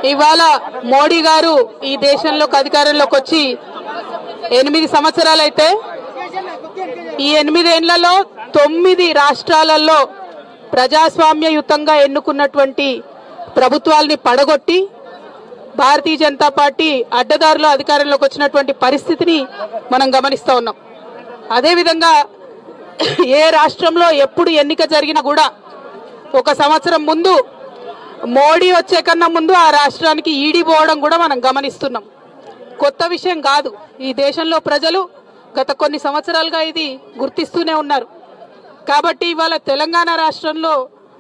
ఇవాళ మోడీ గారు ఈ దేశంలోకి అధికారంలోకి వచ్చి ఎనిమిది సంవత్సరాలైతే ఈ ఎనిమిదేళ్లలో తొమ్మిది రాష్ట్రాలలో ప్రజాస్వామ్యయుతంగా ఎన్నుకున్నటువంటి ప్రభుత్వాల్ని పడగొట్టి భారతీయ జనతా పార్టీ అడ్డదారులో అధికారంలోకి వచ్చినటువంటి పరిస్థితిని మనం గమనిస్తా ఉన్నాం అదేవిధంగా ఏ రాష్ట్రంలో ఎప్పుడు ఎన్నిక జరిగినా కూడా ఒక సంవత్సరం ముందు మోడీ వచ్చే కన్నా ముందు ఆ రాష్ట్రానికి ఈడీ పోవడం కూడా మనం గమనిస్తున్నాం కొత్త విషయం కాదు ఈ దేశంలో ప్రజలు గత కొన్ని సంవత్సరాలుగా ఇది గుర్తిస్తూనే ఉన్నారు కాబట్టి ఇవాళ తెలంగాణ రాష్ట్రంలో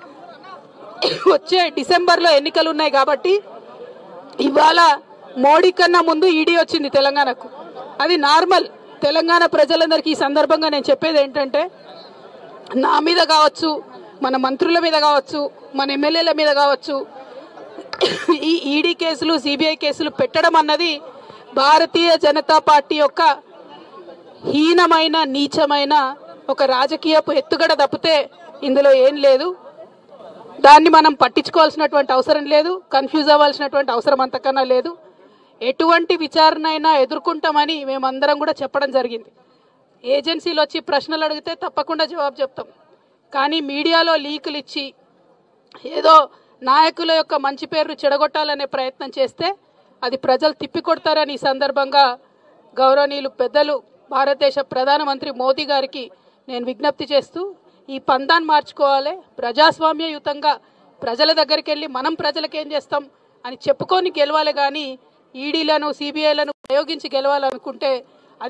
వచ్చే డిసెంబర్లో ఎన్నికలు ఉన్నాయి కాబట్టి ఇవాళ మోడీ కన్నా ముందు ఈడీ వచ్చింది తెలంగాణకు అది నార్మల్ తెలంగాణ ప్రజలందరికీ ఈ సందర్భంగా నేను చెప్పేది ఏంటంటే నా మీద కావచ్చు మన మంత్రుల మీద కావచ్చు మన ఎమ్మెల్యేల మీద కావచ్చు ఈ ఈడీ కేసులు సిబిఐ కేసులు పెట్టడం అన్నది భారతీయ జనతా పార్టీ యొక్క హీనమైన నీచమైన ఒక రాజకీయపు ఎత్తుగడ తప్పితే ఇందులో ఏం లేదు దాన్ని మనం పట్టించుకోవాల్సినటువంటి అవసరం లేదు కన్ఫ్యూజ్ అవ్వాల్సినటువంటి అవసరం అంతకన్నా లేదు ఎటువంటి విచారణ అయినా ఎదుర్కొంటామని మేమందరం కూడా చెప్పడం జరిగింది ఏజెన్సీలు వచ్చి ప్రశ్నలు అడిగితే తప్పకుండా జవాబు చెప్తాం కానీ మీడియాలో లీకులు ఇచ్చి ఏదో నాయకుల యొక్క మంచి పేరు చెడగొట్టాలనే ప్రయత్నం చేస్తే అది ప్రజలు తిప్పికొడతారని ఈ సందర్భంగా గౌరవనీయులు పెద్దలు భారతదేశ ప్రధానమంత్రి మోదీ గారికి నేను విజ్ఞప్తి చేస్తూ ఈ పందాన్ని మార్చుకోవాలి ప్రజాస్వామ్యయుతంగా ప్రజల దగ్గరికి వెళ్ళి మనం ప్రజలకు ఏం చేస్తాం అని చెప్పుకొని గెలవాలి కానీ ఈడీలను సిబిఐలను ప్రయోగించి గెలవాలనుకుంటే అది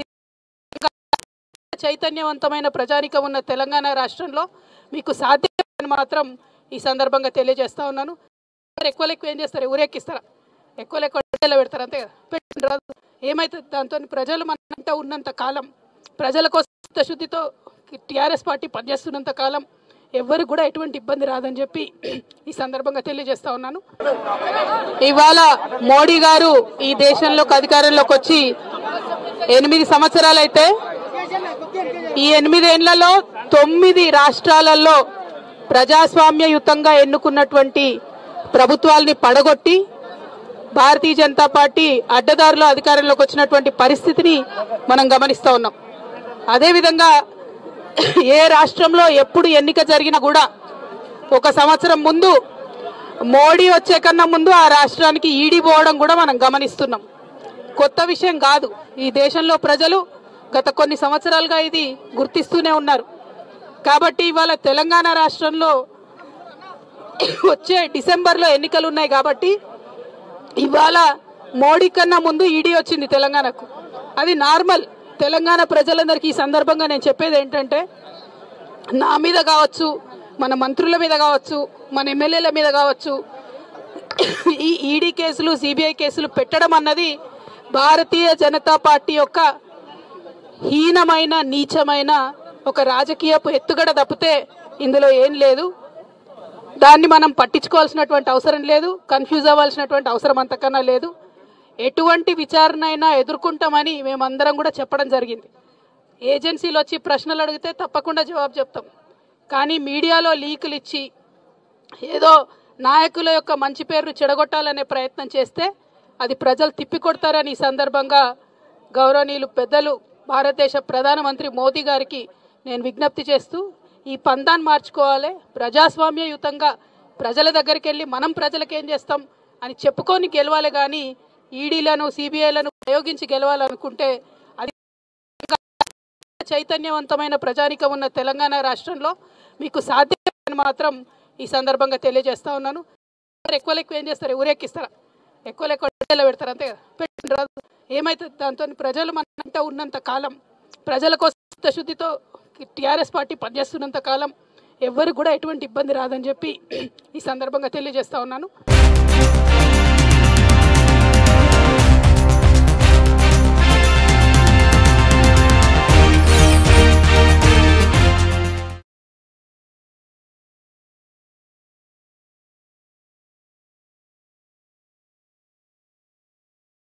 చైతన్యవంతమైన ప్రజానికం ఉన్న తెలంగాణ రాష్ట్రంలో మీకు సాధ్యమని మాత్రం ఈ సందర్భంగా తెలియజేస్తా ఉన్నాను మరి ఎక్కువ ఎక్కువ ఏం చేస్తారు ఊరెక్కిస్తారా ఎక్కువ ఎక్కువ డేలో పెడతారు అంతే కదా పెట్టిన రాదు ఏమైతుంది దాంతో ప్రజలు మనంట ఉన్నంత కాలం ప్రజల కోసం చిత్తశుద్ధితో టీఆర్ఎస్ పార్టీ పనిచేస్తున్నంత కాలం ఎవరికి కూడా ఎటువంటి ఇబ్బంది రాదని చెప్పి ఈ సందర్భంగా తెలియజేస్తా ఉన్నాను ఇవాళ మోడీ గారు ఈ దేశంలోకి అధికారంలోకి వచ్చి ఎనిమిది సంవత్సరాలైతే ఈ ఎనిమిదేళ్లలో తొమ్మిది రాష్ట్రాలలో ప్రజాస్వామ్యయుతంగా ఎన్నుకున్నటువంటి ప్రభుత్వాల్ని పడగొట్టి భారతీయ జనతా పార్టీ అడ్డదారులో అధికారంలోకి వచ్చినటువంటి పరిస్థితిని మనం గమనిస్తా ఉన్నాం అదేవిధంగా ఏ రాష్ట్రంలో ఎప్పుడు ఎన్నిక జరిగినా కూడా ఒక సంవత్సరం ముందు మోడీ వచ్చే కన్నా ముందు ఆ రాష్ట్రానికి ఈడీ పోవడం కూడా మనం గమనిస్తున్నాం కొత్త విషయం కాదు ఈ దేశంలో ప్రజలు గత కొన్ని సంవత్సరాలుగా ఇది గుర్తిస్తూనే ఉన్నారు కాబట్టి ఇవాళ తెలంగాణ రాష్ట్రంలో వచ్చే డిసెంబర్లో ఎన్నికలు ఉన్నాయి కాబట్టి ఇవాళ మోడీ కన్నా ముందు ఈడీ వచ్చింది తెలంగాణకు అది నార్మల్ తెలంగాణ ప్రజలందరికీ ఈ సందర్భంగా నేను చెప్పేది ఏంటంటే నా మీద కావచ్చు మన మంత్రుల మీద కావచ్చు మన ఎమ్మెల్యేల మీద కావచ్చు ఈ ఈడీ కేసులు సిబిఐ కేసులు పెట్టడం అన్నది భారతీయ జనతా పార్టీ యొక్క హీనమైన నీచమైన ఒక రాజకీయపు ఎత్తుగడ తప్పితే ఇందులో ఏం లేదు దాన్ని మనం పట్టించుకోవాల్సినటువంటి అవసరం లేదు కన్ఫ్యూజ్ అవ్వాల్సినటువంటి అవసరం అంతకన్నా లేదు ఎటువంటి విచారణ అయినా ఎదుర్కొంటామని మేమందరం కూడా చెప్పడం జరిగింది ఏజెన్సీలు వచ్చి ప్రశ్నలు అడిగితే తప్పకుండా జవాబు చెప్తాం కానీ మీడియాలో లీకులు ఇచ్చి ఏదో నాయకుల యొక్క మంచి పేరు చెడగొట్టాలనే ప్రయత్నం చేస్తే అది ప్రజలు తిప్పికొడతారని ఈ సందర్భంగా గౌరవనీయులు పెద్దలు భారతదేశ ప్రధానమంత్రి మోదీ గారికి నేను విజ్ఞప్తి చేస్తూ ఈ పందాన్ని మార్చుకోవాలి ప్రజాస్వామ్యయుతంగా ప్రజల దగ్గరికి వెళ్ళి మనం ప్రజలకు ఏం చేస్తాం అని చెప్పుకొని గెలవాలి కానీ ఈడీలను సిబిఐలను ప్రయోగించి గెలవాలనుకుంటే అది చైతన్యవంతమైన ప్రజానికం ఉన్న తెలంగాణ రాష్ట్రంలో మీకు సాధ్యమని మాత్రం ఈ సందర్భంగా తెలియజేస్తా ఉన్నాను మరి ఎక్కువ ఎక్కువ ఏం చేస్తారు ఊరెక్కిస్తారా ఎక్కువ ఎక్కువ డేలో పెడతారు అంతే కదా పెట్టిన రాదు ఏమైతుంది దాంతో ప్రజలు మనంట ఉన్నంత కాలం ప్రజల కోసం చిత్తశుద్ధితో టీఆర్ఎస్ పార్టీ పనిచేస్తున్నంత కాలం ఎవరికి కూడా ఎటువంటి ఇబ్బంది రాదని చెప్పి ఈ సందర్భంగా తెలియజేస్తా ఉన్నాను